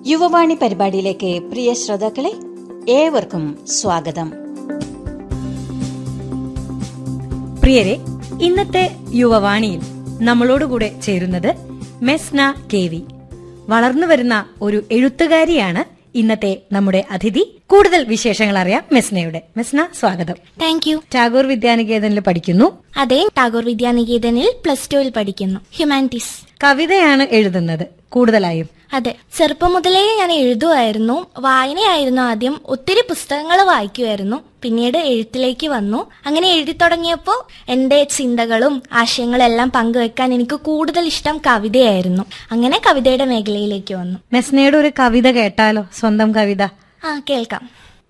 യുവവാണി പരിപാടിയിലേക്ക് പ്രിയ ശ്രോതാക്കളെ ഏവർക്കും സ്വാഗതം പ്രിയരെ ഇന്നത്തെ യുവവാണിയിൽ നമ്മളോടുകൂടെ ചേരുന്നത് മെസ്ന കെ വി വളർന്നു വരുന്ന ഒരു എഴുത്തുകാരിയാണ് ഇന്നത്തെ നമ്മുടെ അതിഥി കൂടുതൽ വിശേഷങ്ങൾ അറിയാം മെസ്നയുടെ മെസ്ന സ്വാഗതം താങ്ക് യു ടാഗോർ വിദ്യാനികേതനിൽ പഠിക്കുന്നു അതെ ടാഗോർ വിദ്യാനികേതനിൽ പ്ലസ് ടുവിൽ പഠിക്കുന്നു ഹ്യൂമാനിറ്റീസ് കവിതയാണ് എഴുതുന്നത് കൂടുതലായും അതെ ചെറുപ്പം മുതലേ ഞാൻ എഴുതുമായിരുന്നു വായനയായിരുന്നു ആദ്യം ഒത്തിരി പുസ്തകങ്ങൾ വായിക്കുമായിരുന്നു പിന്നീട് എഴുത്തിലേക്ക് വന്നു അങ്ങനെ എഴുതി തുടങ്ങിയപ്പോൾ എന്റെ ചിന്തകളും ആശയങ്ങളും എല്ലാം പങ്കുവെക്കാൻ എനിക്ക് കൂടുതൽ ഇഷ്ടം കവിതയായിരുന്നു അങ്ങനെ കവിതയുടെ മേഖലയിലേക്ക് വന്നു മെസ്നയുടെ ഒരു കവിത കേട്ടാലോ സ്വന്തം കവിത ആ കേൾക്കാം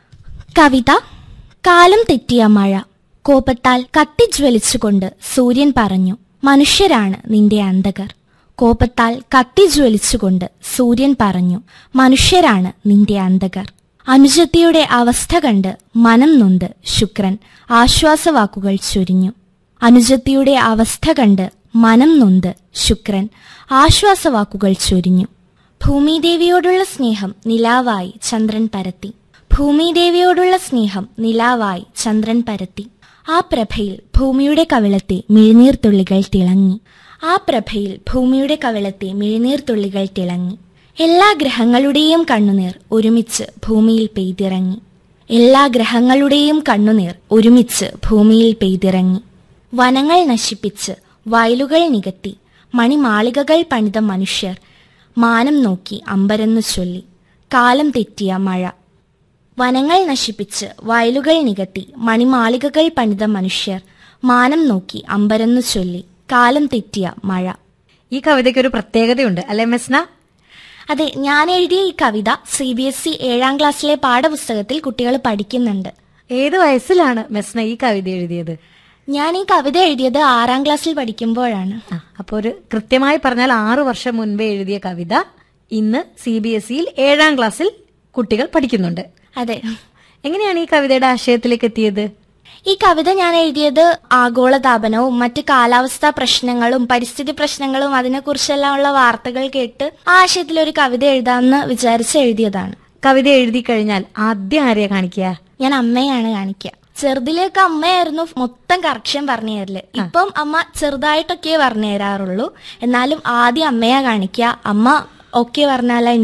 കവിത കാലം തെറ്റിയ മഴ കോപത്താൽ കത്തിജ്വലിച്ചുകൊണ്ട് സൂര്യൻ പറഞ്ഞു മനുഷ്യരാണ് നിന്റെ അന്തകർ കോപത്താൽ കത്തിജ്വലിച്ചുകൊണ്ട് സൂര്യൻ പറഞ്ഞു മനുഷ്യരാണ് നിന്റെ അന്തകർ അനുജത്തിയുടെ അവസ്ഥ കണ്ട് മനം നൊന്ത് ശുക്രൻ ആശ്വാസവാക്കുകൾ ചൊരിഞ്ഞു അനുജത്തിയുടെ അവസ്ഥ കണ്ട് മനം നൊന്ത് ശുക്രൻ ആശ്വാസവാക്കുകൾ ചൊരിഞ്ഞു ഭൂമിദേവിയോടുള്ള സ്നേഹം നിലാവായി ചന്ദ്രൻ പരത്തി ഭൂമിദേവിയോടുള്ള സ്നേഹം നിലാവായി ചന്ദ്രൻ പരത്തി ആ പ്രഭയിൽ ഭൂമിയുടെ കവിളത്തെ മിഴിനീർത്തുള്ളികൾ തിളങ്ങി ആ പ്രഭയിൽ ഭൂമിയുടെ കവിളത്തെ മിഴിനീർത്തുള്ളികൾ തിളങ്ങി എല്ലാ ഗ്രഹങ്ങളുടെയും കണ്ണുനീർ ഒരുമിച്ച് ഭൂമിയിൽ പെയ്തിറങ്ങി എല്ലാ ഗ്രഹങ്ങളുടെയും കണ്ണുനീർ ഒരുമിച്ച് ഭൂമിയിൽ പെയ്തിറങ്ങി വനങ്ങൾ നശിപ്പിച്ച് വയലുകൾ നികത്തി മണിമാളികകൾ പണിത മനുഷ്യർ മാനം നോക്കി അമ്പരന്നു ചൊല്ലി കാലം തെറ്റിയ മഴ വനങ്ങൾ നശിപ്പിച്ച് വയലുകൾ നികത്തി മണിമാളികകൾ പണിത മനുഷ്യർ മാനം നോക്കി അമ്പരന്നു ചൊല്ലി കാലം തെറ്റിയ മഴ ഈ കവിതയ്ക്ക് ഒരു പ്രത്യേകതയുണ്ട് അല്ലെ മെസ്ന അതെ ഞാൻ എഴുതിയ ഈ കവിത സി ബി എസ് ഇ ഏഴാം ക്ലാസ്സിലെ പാഠപുസ്തകത്തിൽ കുട്ടികൾ പഠിക്കുന്നുണ്ട് ഏത് വയസ്സിലാണ് മെസ്ന ഈ കവിത എഴുതിയത് ഞാൻ ഈ കവിത എഴുതിയത് ആറാം ക്ലാസ്സിൽ പഠിക്കുമ്പോഴാണ് ആ, അപ്പൊ ഒരു കൃത്യമായി പറഞ്ഞാൽ ആറു വർഷം മുൻപേ എഴുതിയ കവിത ഇന്ന് സി ബി എസ് ഇയിൽ ഏഴാം ക്ലാസ്സിൽ കുട്ടികൾ പഠിക്കുന്നുണ്ട് അതെ എങ്ങനെയാണ് ഈ കവിതയുടെ ആശയത്തിലേക്ക് എത്തിയത് ഈ കവിത ഞാൻ എഴുതിയത് ആഗോളതാപനവും മറ്റ് കാലാവസ്ഥാ പ്രശ്നങ്ങളും പരിസ്ഥിതി പ്രശ്നങ്ങളും അതിനെക്കുറിച്ചെല്ലാം ഉള്ള വാർത്തകൾ കേട്ട് ആ ആശയത്തിൽ ഒരു കവിത എഴുതാമെന്ന് വിചാരിച്ച് എഴുതിയതാണ് കവിത എഴുതി കഴിഞ്ഞാൽ ആദ്യം ആരെയാ കാണിക്കുക ഞാൻ അമ്മയാണ് കാണിക്കുക ചെറുതിലേക്ക് അമ്മയായിരുന്നു മൊത്തം കറക്ഷൻ പറഞ്ഞു തരല് ഇപ്പം അമ്മ ചെറുതായിട്ടൊക്കെ പറഞ്ഞു തരാറുള്ളൂ എന്നാലും ആദ്യം അമ്മയാ കാണിക്കുക അമ്മ ഓക്കെ പറഞ്ഞാലേ